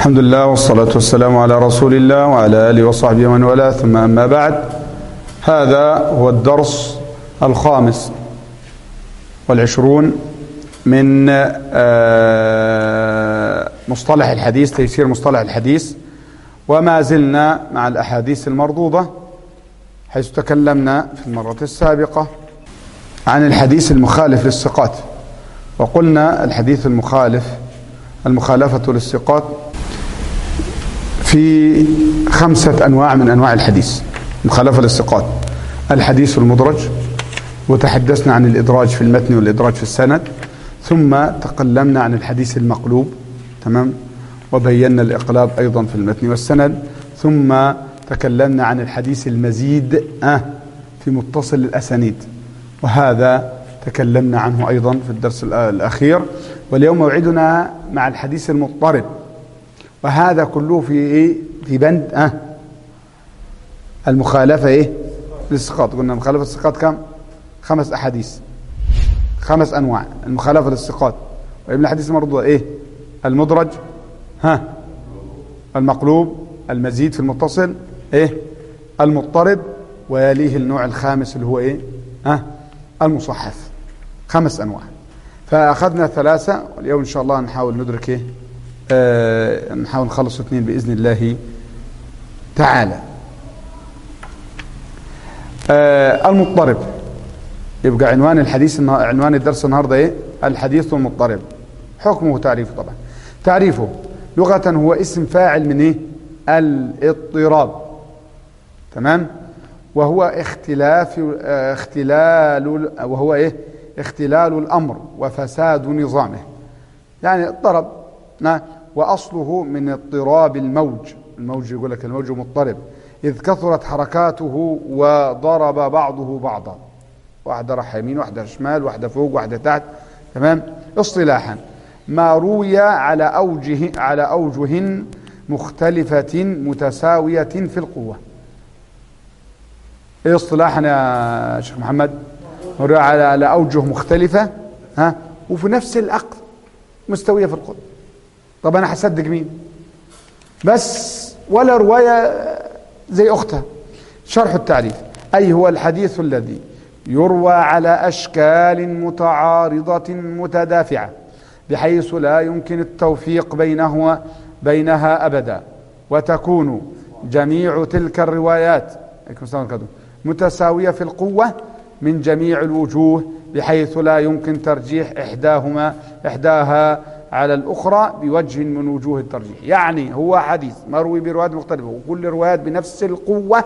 الحمد لله والصلاة والسلام على رسول الله وعلى آله وصحبه ومن والاه ثم أما بعد هذا هو الدرس الخامس والعشرون من آه، مصطلح الحديث تيسير مصطلح الحديث وما زلنا مع الأحاديث المردودة حيث تكلمنا في المرة السابقة عن الحديث المخالف للثقات وقلنا الحديث المخالف المخالفة للثقات في خمسة أنواع من أنواع الحديث مخالفة للثقات الحديث المدرج وتحدثنا عن الإدراج في المتن والإدراج في السند ثم تكلمنا عن الحديث المقلوب تمام وبينا الإقلاب أيضا في المتن والسند ثم تكلمنا عن الحديث المزيد آه في متصل الأسانيد وهذا تكلمنا عنه أيضا في الدرس الأخير واليوم موعدنا مع الحديث المضطرب وهذا كله في ايه في بند اه المخالفه ايه للثقات قلنا مخالفه الثقات كم خمس احاديث خمس انواع المخالفه للثقات وابن الحديث المرضوع ايه المدرج ها المقلوب المزيد في المتصل ايه المضطرب ويليه النوع الخامس اللي هو ايه ها المصحف خمس انواع فاخذنا ثلاثه واليوم ان شاء الله نحاول ندرك ايه آه نحاول نخلص اثنين باذن الله تعالى آه المضطرب يبقى عنوان الحديث عنوان الدرس النهارده ايه الحديث المضطرب حكمه وتعريفه طبعا تعريفه لغة هو اسم فاعل من ايه الاضطراب تمام وهو اختلاف آه اختلال وهو ايه اختلال الامر وفساد نظامه يعني اضطرب وأصله من اضطراب الموج الموج يقول لك الموج مضطرب إذ كثرت حركاته وضرب بعضه بعضا واحدة راح يمين واحدة شمال واحدة فوق واحدة تحت تمام اصطلاحا ما روي على أوجه على أوجه مختلفة متساوية في القوة ايه اصطلاحا يا شيخ محمد روي على على أوجه مختلفة ها وفي نفس الأقل مستوية في القوة طب انا هصدق مين بس ولا رواية زي اختها شرح التعريف اي هو الحديث الذي يروى على اشكال متعارضة متدافعة بحيث لا يمكن التوفيق بينه بينها ابدا وتكون جميع تلك الروايات متساوية في القوة من جميع الوجوه بحيث لا يمكن ترجيح احداهما احداها على الأخرى بوجه من وجوه الترجيح يعني هو حديث مروي بروايات مختلفة وكل روايات بنفس القوة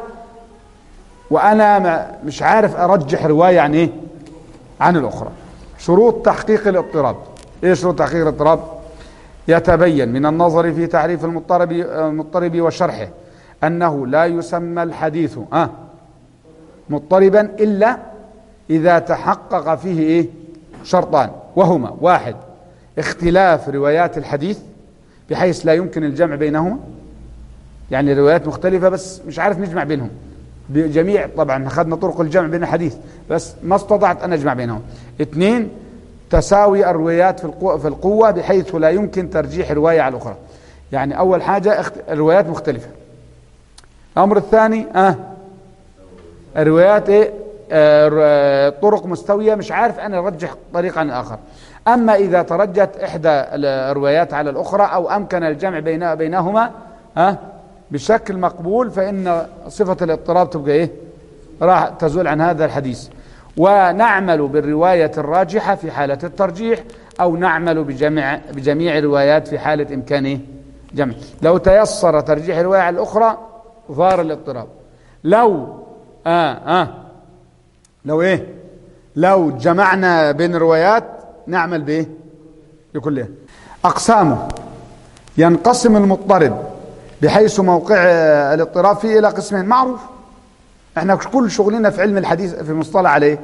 وأنا ما مش عارف أرجح رواية عن إيه عن الأخرى شروط تحقيق الاضطراب إيه شروط تحقيق الاضطراب يتبين من النظر في تعريف المضطرب المضطرب وشرحه أنه لا يسمى الحديث آه مضطربا إلا إذا تحقق فيه إيه شرطان وهما واحد اختلاف روايات الحديث بحيث لا يمكن الجمع بينهما يعني روايات مختلفة بس مش عارف نجمع بينهم بجميع طبعا أخذنا طرق الجمع بين الحديث بس ما استطعت أن أجمع بينهم اثنين تساوي الروايات في القوة, في القوة بحيث لا يمكن ترجيح رواية على الأخرى يعني أول حاجة الروايات مختلفة الأمر الثاني آه الروايات إيه آه طرق مستوية مش عارف أنا أرجح طريق عن الآخر أما إذا ترجت إحدى الروايات على الأخرى أو أمكن الجمع بين بينهما ها بشكل مقبول فإن صفة الاضطراب تبقى إيه راح تزول عن هذا الحديث ونعمل بالرواية الراجحة في حالة الترجيح أو نعمل بجميع بجميع الروايات في حالة إمكان إيه؟ جمع لو تيسر ترجيح الرواية على الأخرى ظهر الاضطراب لو آه آه لو إيه لو جمعنا بين الروايات نعمل بايه بكلها اقسامه ينقسم المضطرب بحيث موقع الاضطراب فيه الى قسمين معروف احنا كل شغلنا في علم الحديث في مصطلح عليه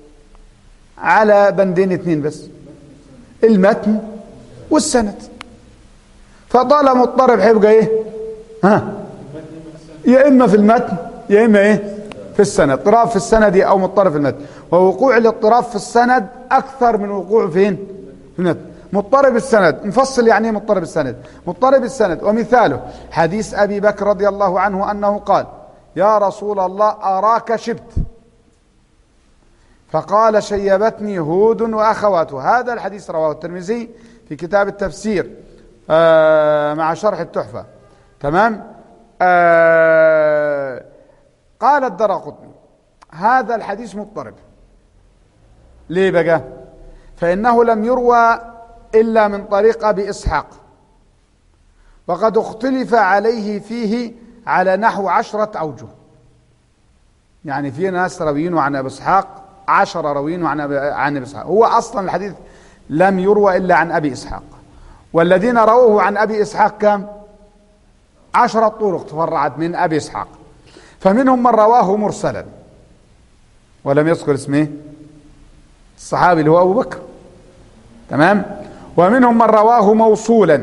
على بندين اثنين بس المتن والسند فطالما مضطرب هيبقى ايه ها يا اما في المتن يا اما ايه في السند اضطراب في السند او مضطرب في المتن ووقوع الاضطراب في السند اكثر من وقوع فين في المتن مضطرب السند نفصل يعني ايه مضطرب السند مضطرب السند ومثاله حديث أبي بكر رضي الله عنه أنه قال يا رسول الله أراك شبت فقال شيبتني هود وأخواته هذا الحديث رواه الترمذي في كتاب التفسير آه مع شرح التحفة تمام آه قال الدرقطني هذا الحديث مضطرب ليه بقى فإنه لم يروى إلا من طريق أبي إسحاق وقد اختلف عليه فيه على نحو عشرة أوجه يعني في ناس رويين عن أبي إسحاق عشرة رويين عن أبي, عن أبي إسحاق هو أصلا الحديث لم يروى إلا عن أبي إسحاق والذين رووه عن أبي إسحاق كم عشرة طرق تفرعت من أبي إسحاق فمنهم من رواه مرسلا ولم يذكر اسمه الصحابي اللي هو أبو بكر تمام ومنهم من رواه موصولا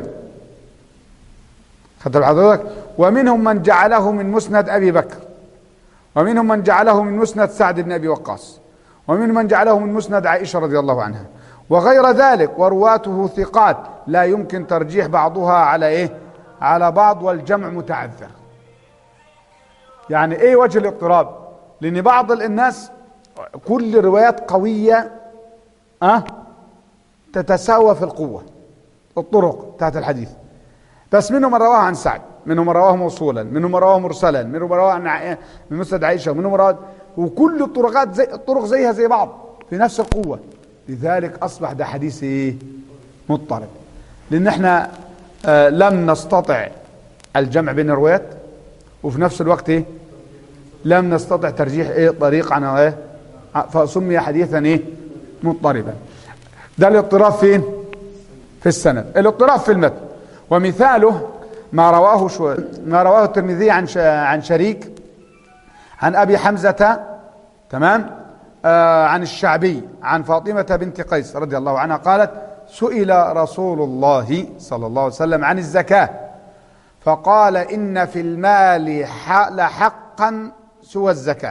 خدت حضرتك ومنهم من جعله من مسند أبي بكر ومنهم من جعله من مسند سعد بن أبي وقاص ومنهم من جعله من مسند عائشة رضي الله عنها وغير ذلك ورواته ثقات لا يمكن ترجيح بعضها على ايه على بعض والجمع متعذر يعني ايه وجه الاضطراب لان بعض الناس كل روايات قوية أه تتساوى في القوة الطرق بتاعت الحديث بس منهم من رواه عن سعد منهم من رواه موصولا منهم من رواه مرسلا منهم من رواه عن من مسند عائشة منهم من رواه وكل الطرقات زي الطرق زيها زي بعض في نفس القوة لذلك أصبح ده حديث إيه مضطرب لأن احنا آه لم نستطع الجمع بين الروايات وفي نفس الوقت إيه لم نستطع ترجيح إيه طريق عن إيه فسمي حديثا إيه مضطربا ده الاضطراب فين في السند الاضطراب في المتن ومثاله ما رواه شو ما رواه الترمذي عن عن شريك عن ابي حمزه تمام آه عن الشعبي عن فاطمه بنت قيس رضي الله عنها قالت سئل رسول الله صلى الله عليه وسلم عن الزكاه فقال ان في المال لحقا سوى الزكاه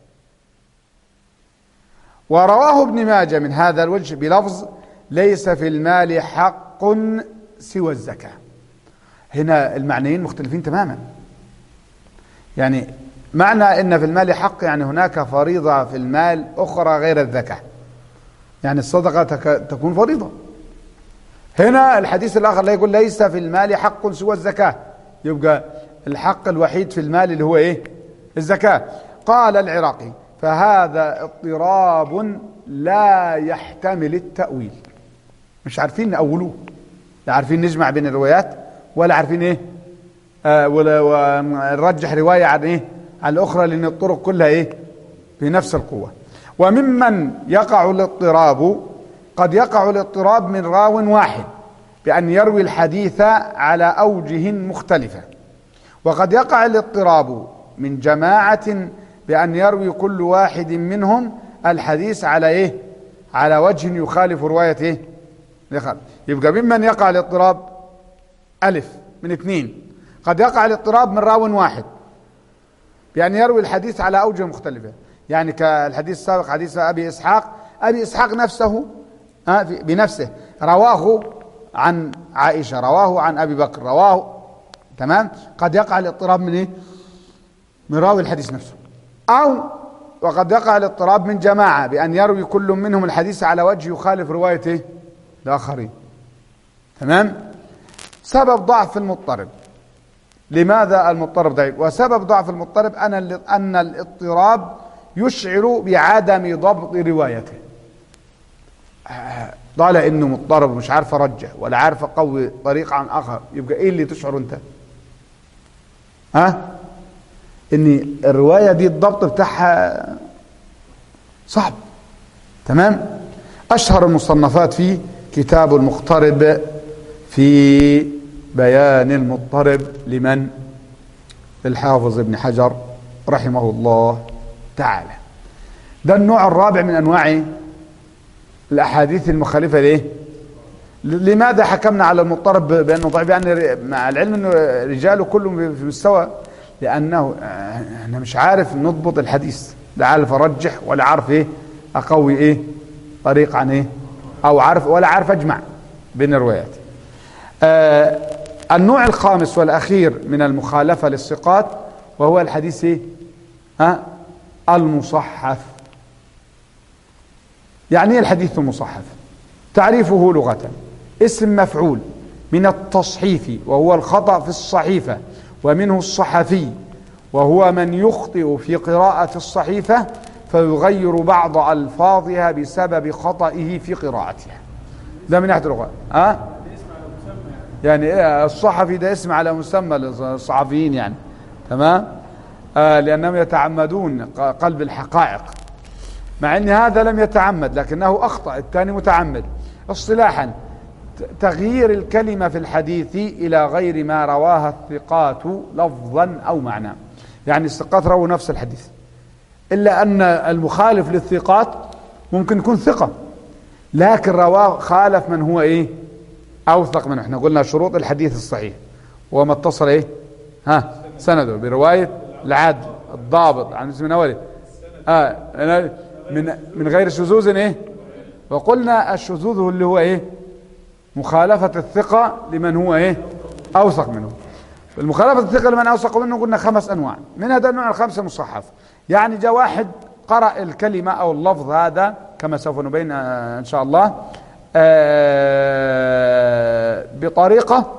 ورواه ابن ماجه من هذا الوجه بلفظ ليس في المال حق سوى الزكاة هنا المعنيين مختلفين تماما يعني معنى ان في المال حق يعني هناك فريضة في المال اخرى غير الزكاة يعني الصدقة تكون فريضة هنا الحديث الاخر لا يقول ليس في المال حق سوى الزكاة يبقى الحق الوحيد في المال اللي هو ايه الزكاة قال العراقي فهذا اضطراب لا يحتمل التأويل مش عارفين نأولوه لا عارفين نجمع بين الروايات ولا عارفين ايه آه ولا ونرجح رواية عن ايه عن الأخرى لأن الطرق كلها ايه بنفس القوة وممن يقع الاضطراب قد يقع الاضطراب من راو واحد بأن يروي الحديث على أوجه مختلفة وقد يقع الاضطراب من جماعة بأن يروي كل واحد منهم الحديث على ايه على وجه يخالف رواية ايه يبقى ممن يقع الاضطراب ألف من اثنين قد يقع الاضطراب من راو واحد بأن يروي الحديث على أوجه مختلفة يعني كالحديث السابق حديث أبي إسحاق أبي إسحاق نفسه بنفسه رواه عن عائشة رواه عن أبي بكر رواه تمام قد يقع الاضطراب من إيه من راوي الحديث نفسه أو وقد يقع الاضطراب من جماعة بأن يروي كل منهم الحديث على وجه يخالف روايته الآخرين تمام سبب ضعف المضطرب لماذا المضطرب ضعيف وسبب ضعف المضطرب أن أن الاضطراب يشعر بعدم ضبط روايته طال انه مضطرب ومش عارف ارجع ولا عارف اقوي طريق عن اخر يبقى ايه اللي تشعر انت ها ان الروايه دي الضبط بتاعها صعب تمام اشهر المصنفات فيه كتاب المقترب في بيان المضطرب لمن الحافظ ابن حجر رحمه الله تعالى ده النوع الرابع من انواع الاحاديث المخالفه ليه لماذا حكمنا على المضطرب بانه ضعيف يعني مع العلم انه رجاله كلهم في مستوى لانه انا مش عارف نضبط الحديث لا عارف ارجح ولا عارف ايه اقوي ايه طريق عن ايه او عارف ولا عارف اجمع بين الروايات آه النوع الخامس والأخير من المخالفة للثقات وهو الحديث إيه؟ آه المصحف يعني ايه الحديث المصحف تعريفه لغة اسم مفعول من التصحيف وهو الخطأ في الصحيفة ومنه الصحفي وهو من يخطئ في قراءة الصحيفة فيغير بعض ألفاظها بسبب خطئه في قراءتها ده من ناحية اللغة أه؟ يعني إيه الصحفي ده اسم على مسمى للصحفيين يعني تمام آه لأنهم يتعمدون قلب الحقائق مع أن هذا لم يتعمد لكنه أخطأ الثاني متعمد اصطلاحا تغيير الكلمة في الحديث إلى غير ما رواها الثقات لفظا أو معنى يعني الثقات رووا نفس الحديث إلا أن المخالف للثقات ممكن يكون ثقة لكن رواه خالف من هو إيه أوثق منه احنا قلنا شروط الحديث الصحيح وما اتصل إيه ها سنده برواية العدل الضابط عن اسم أولي آه من من غير شذوذ إيه وقلنا الشذوذ اللي هو إيه مخالفة الثقة لمن هو إيه أوثق منه المخالفة الثقة لمن أوثق منه قلنا خمس أنواع من هذا النوع الخمسة مصحف يعني جاء واحد قرأ الكلمة أو اللفظ هذا كما سوف نبين إن شاء الله بطريقة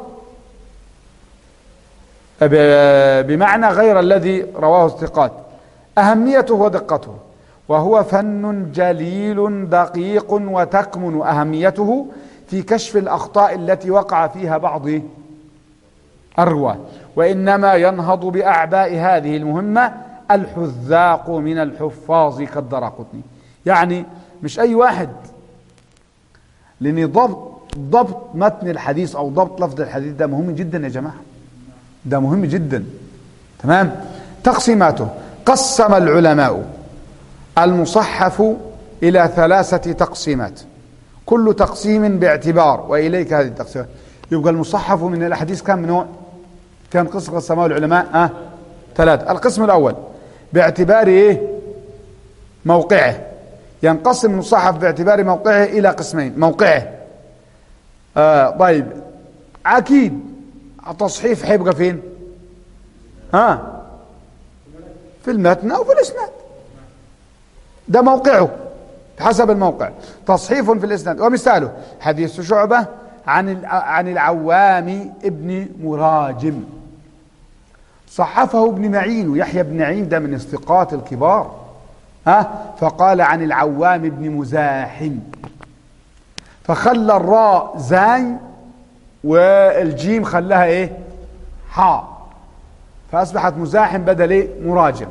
بمعنى غير الذي رواه الثقات أهميته ودقته وهو فن جليل دقيق وتكمن أهميته في كشف الأخطاء التي وقع فيها بعض الرواة وإنما ينهض بأعباء هذه المهمة الحذاق من الحفاظ كالدراقطني يعني مش أي واحد لأن ضبط ضبط متن الحديث أو ضبط لفظ الحديث ده مهم جدا يا جماعة ده مهم جدا تمام تقسيماته قسم العلماء المصحف إلى ثلاثة تقسيمات كل تقسيم باعتبار وإليك هذه التقسيمات يبقى المصحف من الأحاديث كم نوع كم قسم قسمه العلماء أه ثلاثة القسم الأول باعتبار إيه موقعه ينقسم المصحف باعتبار موقعه إلى قسمين موقعه آه طيب أكيد التصحيف حيبقى فين ها آه في المتن أو في الإسناد ده موقعه حسب الموقع تصحيف في الإسناد ومثاله حديث شعبة عن عن العوام ابن مراجم صحفه ابن معين ويحيى بن معين ده من الثقات الكبار ها فقال عن العوام ابن مزاحم فخلى الراء زاي والجيم خلاها ايه حاء فاصبحت مزاحم بدل ايه مراجم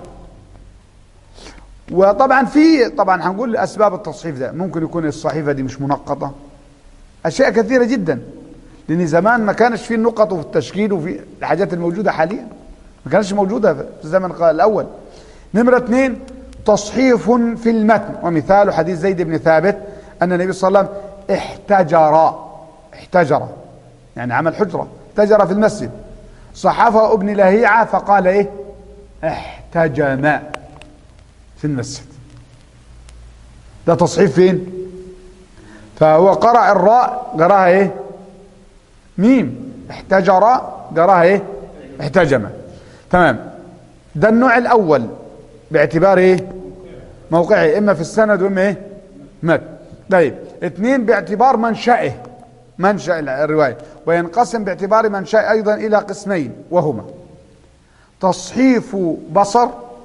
وطبعا في طبعا هنقول اسباب التصحيف ده ممكن يكون الصحيفه دي مش منقطه اشياء كثيره جدا لان زمان ما كانش في النقط وفي التشكيل وفي الحاجات الموجوده حاليا ما كانش موجوده في الزمن الاول نمره اثنين تصحيف في المتن ومثال حديث زيد بن ثابت ان النبي صلى الله عليه وسلم احتجر احتجر يعني عمل حجره احتجر في المسجد صحفه ابن لهيعه فقال ايه احتجم في المسجد ده تصحيف فين فهو قرأ الراء قراها ايه ميم احتجر قراها ايه احتجم تمام ده النوع الاول باعتبار ايه موقعه اما في السند واما ايه مات طيب اثنين باعتبار منشأه منشأ الرواية وينقسم باعتبار منشأ ايضا الى قسمين وهما تصحيف بصر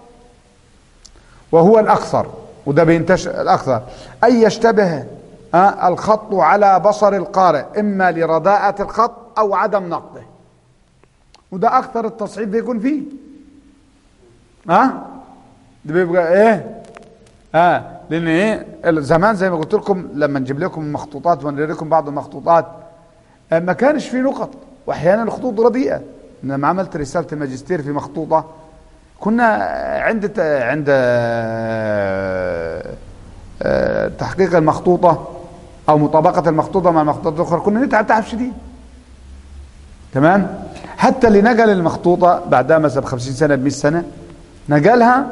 وهو الأكثر وده بينتشر الأكثر أن يشتبه الخط على بصر القارئ إما لرداءة الخط أو عدم نقده وده أكثر التصحيف بيكون فيه ها ده بيبقى إيه اه لان ايه زمان زي ما قلت لكم لما نجيب لكم مخطوطات ونري لكم بعض المخطوطات ما كانش في نقط واحيانا الخطوط رديئه لما عملت رساله الماجستير في مخطوطه كنا عند عند تحقيق المخطوطة أو مطابقة المخطوطة مع المخطوطات الأخرى كنا نتعب تعب شديد تمام حتى اللي نقل المخطوطة بعدها مثلا ب 50 سنة ب 100 سنة نقلها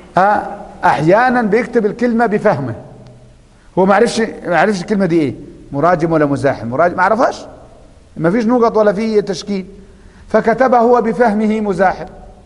أحيانا بيكتب الكلمة بفهمه هو ما عرفش ما عرفش الكلمة دي إيه مراجم ولا مزاحم مراجم ما عرفهاش ما فيش نقط ولا في تشكيل فكتبه هو بفهمه مزاحم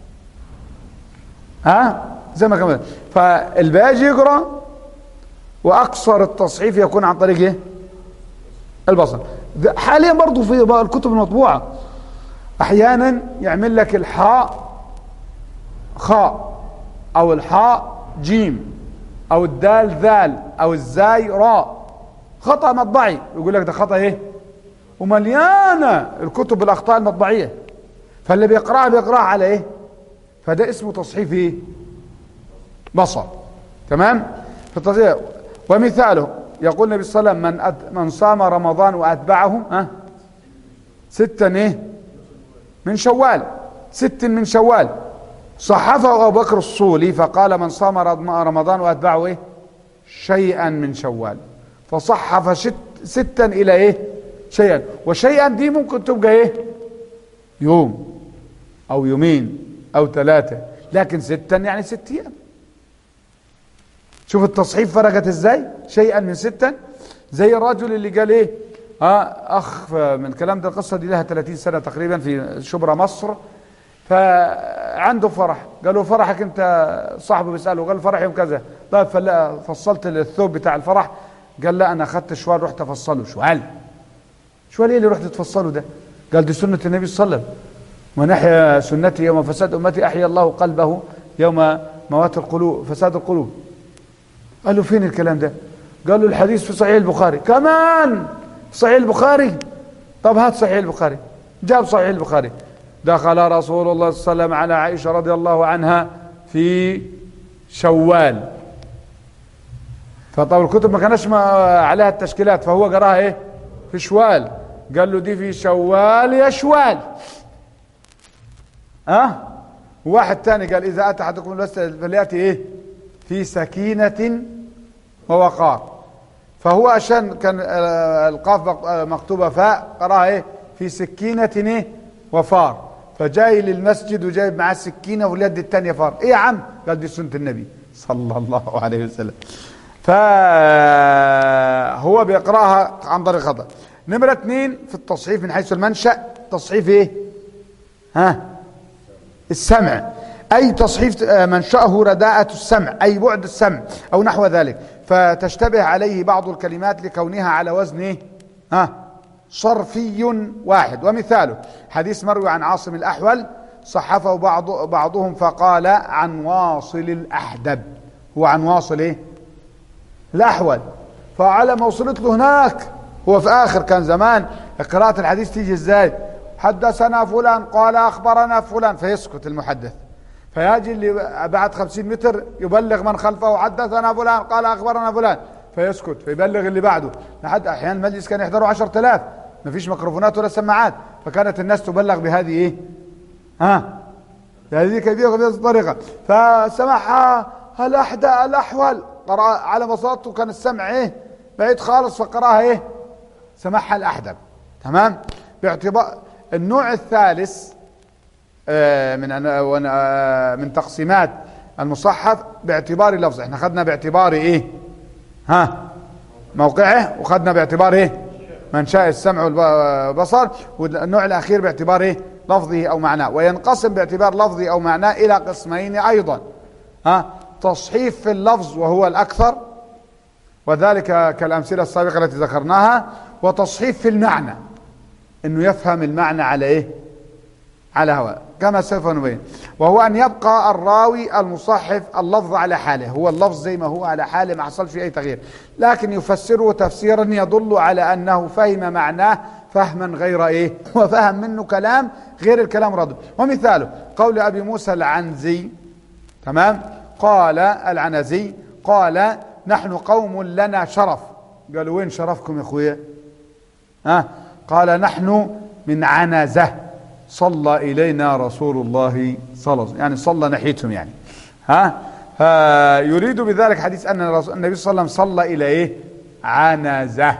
ها زي ما كمان فالباجي يقرا واقصر التصحيف يكون عن طريق ايه البصر حاليا برضو في الكتب المطبوعه احيانا يعمل لك الحاء خاء او الحاء جيم او الدال ذال او الزاي راء خطا مطبعي يقول لك ده خطا ايه ومليانه الكتب بالاخطاء المطبعيه فاللي بيقراها بيقراها على ايه فده اسمه تصحيف ايه بصر تمام في التصحيح ومثاله يقول النبي صلى الله عليه وسلم من أد... من صام رمضان واتبعه ها ستا ايه من شوال ست من شوال صحفه ابو بكر الصولي فقال من صام رمضان واتبعه ايه شيئا من شوال فصحف شت ستا الى ايه شيئا وشيئا دي ممكن تبقى ايه يوم او يومين او ثلاثة لكن ستا يعني ست ايام شوف التصحيف فرقت ازاي شيئا من ستا زي الرجل اللي قال ايه اه اخ من كلام ده القصة دي لها 30 سنة تقريبا في شبرا مصر فعنده فرح قالوا فرحك انت صاحبه بيسأله قال فرح يوم كذا طيب فلا فصلت الثوب بتاع الفرح قال لا انا اخذت شوال رحت افصله شوال شوال ايه اللي رحت تفصله ده قال دي سنة النبي صلى الله عليه وسلم من احيا سنتي يوم فساد امتي احيا الله قلبه يوم موات القلوب فساد القلوب قال له فين الكلام ده قال له الحديث في صحيح البخاري كمان صحيح البخاري طب هات صحيح البخاري جاب صحيح البخاري دخل رسول الله صلى الله عليه وسلم على عائشة رضي الله عنها في شوال فطبعا الكتب ما كانش عليها التشكيلات فهو قراها ايه في شوال قال له دي في شوال يا شوال ها أه؟ واحد تاني قال اذا اتى احدكم المسجد فلياتي ايه في سكينة ووقار فهو عشان كان القاف مكتوبة فاء قراها ايه في سكينة ايه وفار فجاي للمسجد وجايب معاه سكينة واليد الثانية فار ايه يا عم قال دي سنة النبي صلى الله عليه وسلم فهو بيقراها عن طريق خطأ نمرة اثنين في التصحيف من حيث المنشأ تصحيف ايه ها السمع أي تصحيف منشأه رداءة السمع أي بعد السمع أو نحو ذلك فتشتبه عليه بعض الكلمات لكونها على وزن إيه؟ ها صرفي واحد ومثاله حديث مروي عن عاصم الأحول صحفه بعض بعضهم فقال عن واصل الأحدب هو عن واصل إيه الأحول فعلى ما وصلت له هناك هو في آخر كان زمان قراءة الحديث تيجي إزاي حدثنا فلان قال أخبرنا فلان فيسكت المحدث فيجي اللي بعد خمسين متر يبلغ من خلفه حدثنا فلان قال أخبرنا فلان فيسكت فيبلغ اللي بعده لحد أحيانا المجلس كان يحضروا عشر تلاف ما فيش ميكروفونات ولا سماعات فكانت الناس تبلغ بهذه ايه ها هذه كيفية بهذه الطريقة فسمعها الأحدى الأحول قرأ على بساطته كان السمع ايه بعيد خالص فقراها ايه سمعها الأحدب تمام باعتبار النوع الثالث من من تقسيمات المصحف باعتبار لفظ احنا خدنا باعتبار ايه ها موقعه وخدنا باعتبار ايه منشأ السمع والبصر والنوع الاخير باعتبار ايه لفظه او معناه وينقسم باعتبار لفظه او معناه الى قسمين ايضا ها تصحيف في اللفظ وهو الاكثر وذلك كالامثله السابقه التي ذكرناها وتصحيف في المعنى انه يفهم المعنى على ايه على هواء كما سوف نبين وهو ان يبقى الراوي المصحف اللفظ على حاله هو اللفظ زي ما هو على حاله ما حصل فيه اي تغيير لكن يفسره تفسيرا يدل على انه فهم معناه فهما غير ايه وفهم منه كلام غير الكلام رد ومثاله قول ابي موسى العنزي تمام قال العنزي قال نحن قوم لنا شرف قالوا وين شرفكم يا اخويا ها قال نحن من عنزه صلى إلينا رسول الله صلى الله عليه وسلم يعني صلى ناحيتهم يعني ها فيريد بذلك حديث أن النبي صلى الله عليه وسلم صلى إلى إيه عنزة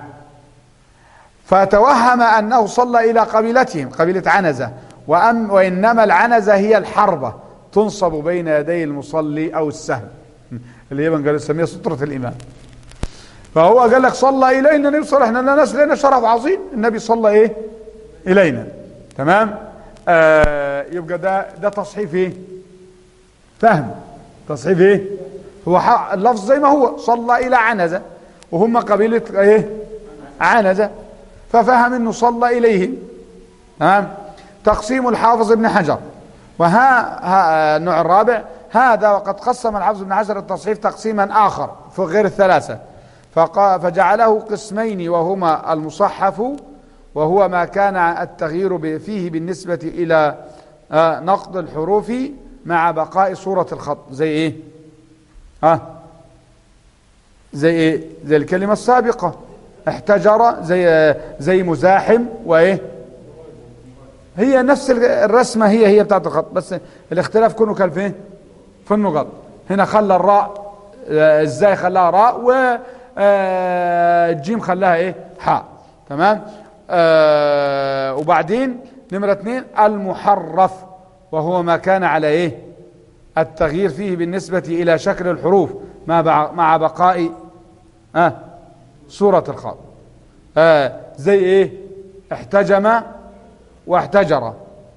فتوهم أنه صلى إلى قبيلتهم قبيلة عنزة وأم وإنما العنزة هي الحربة تنصب بين يدي المصلي أو السهم اللي هي من قال السمية سترة الإمام فهو قال لك صلى الينا نوصل احنا ناس لنا شرف عظيم النبي صلى ايه الينا تمام آه يبقى ده ده تصحيف ايه فهم تصحيف ايه هو حق اللفظ زي ما هو صلى الى عنزه وهم قبيله ايه عنزه ففهم انه صلى اليهم تمام تقسيم الحافظ ابن حجر وها ها النوع الرابع هذا وقد قسم الحافظ ابن حجر التصحيف تقسيما آخر في غير الثلاثة فقا فجعله قسمين وهما المصحف وهو ما كان التغيير فيه بالنسبة إلى نقد الحروف مع بقاء صورة الخط زي إيه ها زي إيه زي الكلمة السابقة احتجر زي زي مزاحم وإيه هي نفس الرسمة هي هي بتاعت الخط بس الاختلاف كونه كان فين في النقط هنا خلى الراء ازاي خلاها راء والجيم خلاها ايه حاء تمام آه وبعدين نمرة اثنين المحرف وهو ما كان على ايه التغيير فيه بالنسبة الى شكل الحروف مع مع بقاء آه صورة الخط آه زي ايه احتجم واحتجر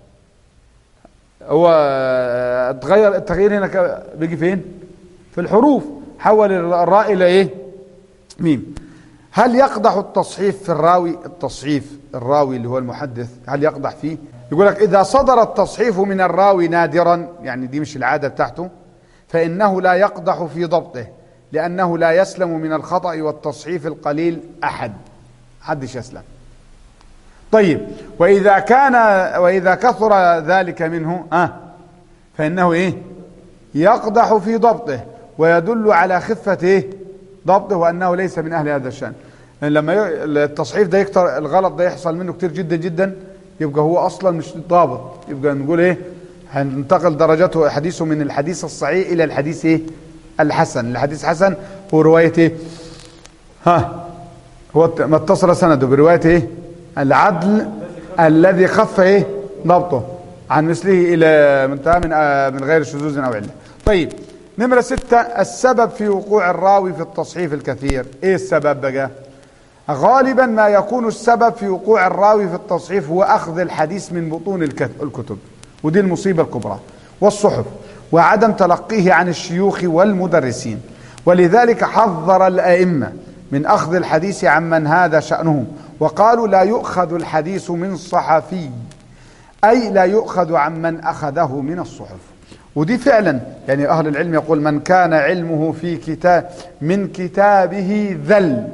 هو تغير التغيير هنا بيجي فين في الحروف حول الراء الى ايه ميم هل يقدح التصحيف في الراوي التصحيف الراوي اللي هو المحدث هل يقدح فيه يقول لك اذا صدر التصحيف من الراوي نادرا يعني دي مش العاده بتاعته فانه لا يقدح في ضبطه لانه لا يسلم من الخطا والتصحيف القليل احد حدش يسلم طيب وإذا كان وإذا كثر ذلك منه آه فإنه إيه يقدح في ضبطه ويدل على خفة إيه ضبطه وأنه ليس من أهل هذا الشأن يعني لما التصحيف ده يكتر الغلط ده يحصل منه كتير جدا جدا يبقى هو أصلا مش ضابط يبقى نقول إيه هننتقل درجته حديثه من الحديث الصحيح إلى الحديث إيه الحسن الحديث حسن هو رواية إيه ها هو ما اتصل سنده برواية إيه العدل الذي خف ايه ضبطه عن مثله الى منتهى من من غير شذوذ او عله طيب نمرة ستة السبب في وقوع الراوي في التصحيف الكثير ايه السبب بقى غالبا ما يكون السبب في وقوع الراوي في التصحيف هو اخذ الحديث من بطون الكتب ودي المصيبة الكبرى والصحف وعدم تلقيه عن الشيوخ والمدرسين ولذلك حذر الائمه من اخذ الحديث عمن هذا شانه وقالوا لا يؤخذ الحديث من صحفي أي لا يؤخذ عمن أخذه من الصحف ودي فعلا يعني أهل العلم يقول من كان علمه في كتاب من كتابه ذل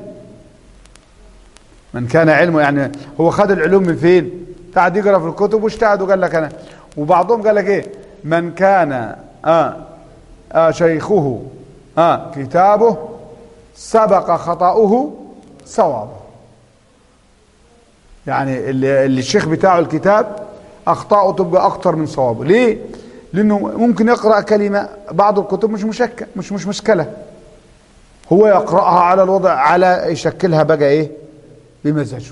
من كان علمه يعني هو خد العلوم من فين قاعد يقرا في الكتب واجتهد وقال لك انا وبعضهم قال لك ايه من كان آه آه شيخه آه كتابه سبق خطأه صوابه يعني اللي, اللي الشيخ بتاعه الكتاب اخطاؤه تبقى اكتر من صوابه ليه لانه ممكن يقرا كلمه بعض الكتب مش مشكل مش مش مشكله هو يقراها على الوضع على يشكلها بقى ايه بمزاجه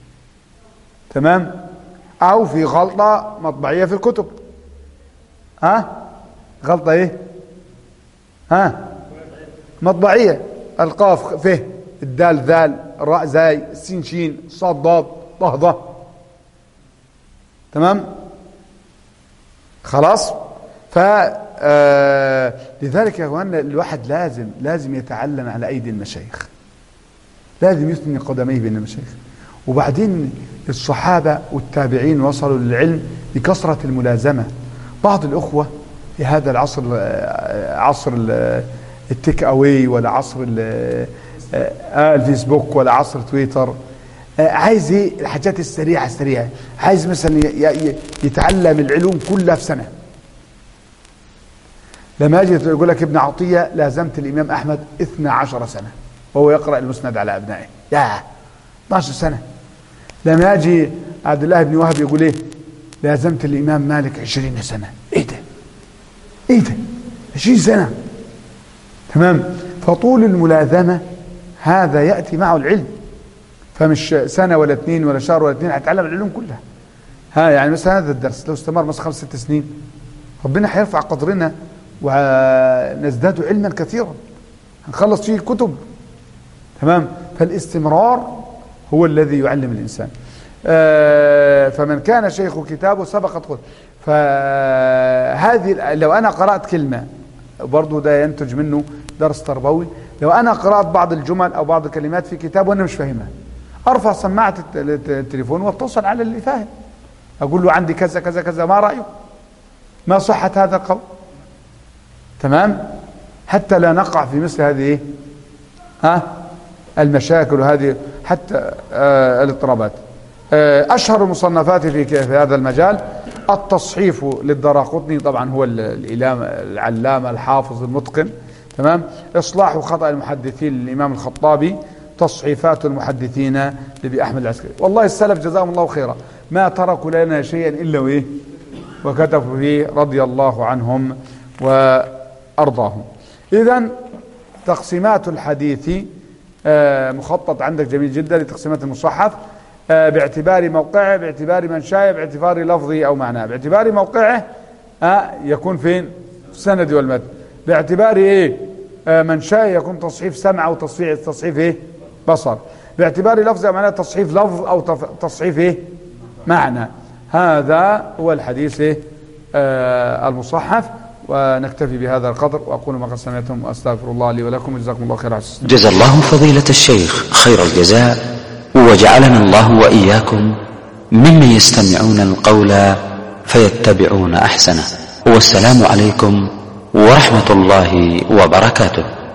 تمام او في غلطه مطبعيه في الكتب ها غلطه ايه ها مطبعيه القاف فه الدال ذال الراء زاي السين شين صاد ضاد ضهضة تمام خلاص ف آه لذلك يا اخوانا الواحد لازم لازم يتعلم على ايدي المشايخ لازم يثني قدميه بين المشايخ وبعدين الصحابه والتابعين وصلوا للعلم بكثره الملازمه بعض الاخوه في هذا العصر عصر التيك اواي ولا عصر الفيسبوك ولا عصر تويتر عايز ايه الحاجات السريعه السريعه عايز مثلا يتعلم العلوم كلها في سنه لما يجي يقول لك ابن عطيه لازمت الامام احمد 12 سنه وهو يقرا المسند على ابنائه يا 12 سنه لما يجي عبد الله بن وهب يقول ايه لازمت الامام مالك 20 سنه ايه ده ايه ده 20 سنه تمام فطول الملازمه هذا ياتي معه العلم فمش سنة ولا اثنين ولا شهر ولا اثنين هتعلم العلوم كلها ها يعني مثلا هذا الدرس لو استمر مثلا خمس ست سنين ربنا هيرفع قدرنا ونزداد علما كثيرا هنخلص فيه كتب تمام فالاستمرار هو الذي يعلم الإنسان آه، فمن كان شيخ كتابه سبقت خذ فهذه لو أنا قرأت كلمة برضو ده ينتج منه درس تربوي لو أنا قرأت بعض الجمل أو بعض الكلمات في كتاب وأنا مش فاهمها أرفع سماعة الت- التليفون واتصل على اللي فاهم أقول له عندي كذا كذا كذا ما رأيه ما صحة هذا القول تمام حتى لا نقع في مثل هذه إيه؟ ها المشاكل وهذه حتى آه الاضطرابات آه أشهر المصنفات في ك- في هذا المجال التصحيف للدراقطني طبعا هو ال- الإمام العلامة الحافظ المتقن تمام إصلاح خطأ المحدثين للإمام الخطابي تصحيفات المحدثين لأبي أحمد العسكري والله السلف جزاهم الله خيرا ما تركوا لنا شيئا إلا وإيه وكتبوا فيه رضي الله عنهم وأرضاهم إذا تقسيمات الحديث آه، مخطط عندك جميل جدا لتقسيمات المصحف آه، باعتبار موقعه باعتبار منشأه باعتبار لفظه أو معناه باعتبار موقعه آه، يكون فين في السند والمتن باعتبار ايه آه، منشأه يكون تصحيف سمع أو تصحيف تصحيف ايه بصر باعتبار لفظه أو معناه تصحيف لفظ أو تف- تصحيف ايه معنى هذا هو الحديث إيه؟ آه المصحف ونكتفي بهذا القدر وأقول ما قد سمعتم وأستغفر الله لي ولكم وجزاكم الله خير على السلام. جزا الله فضيلة الشيخ خير الجزاء وجعلنا الله وإياكم ممن يستمعون القول فيتبعون أحسنه والسلام عليكم ورحمة الله وبركاته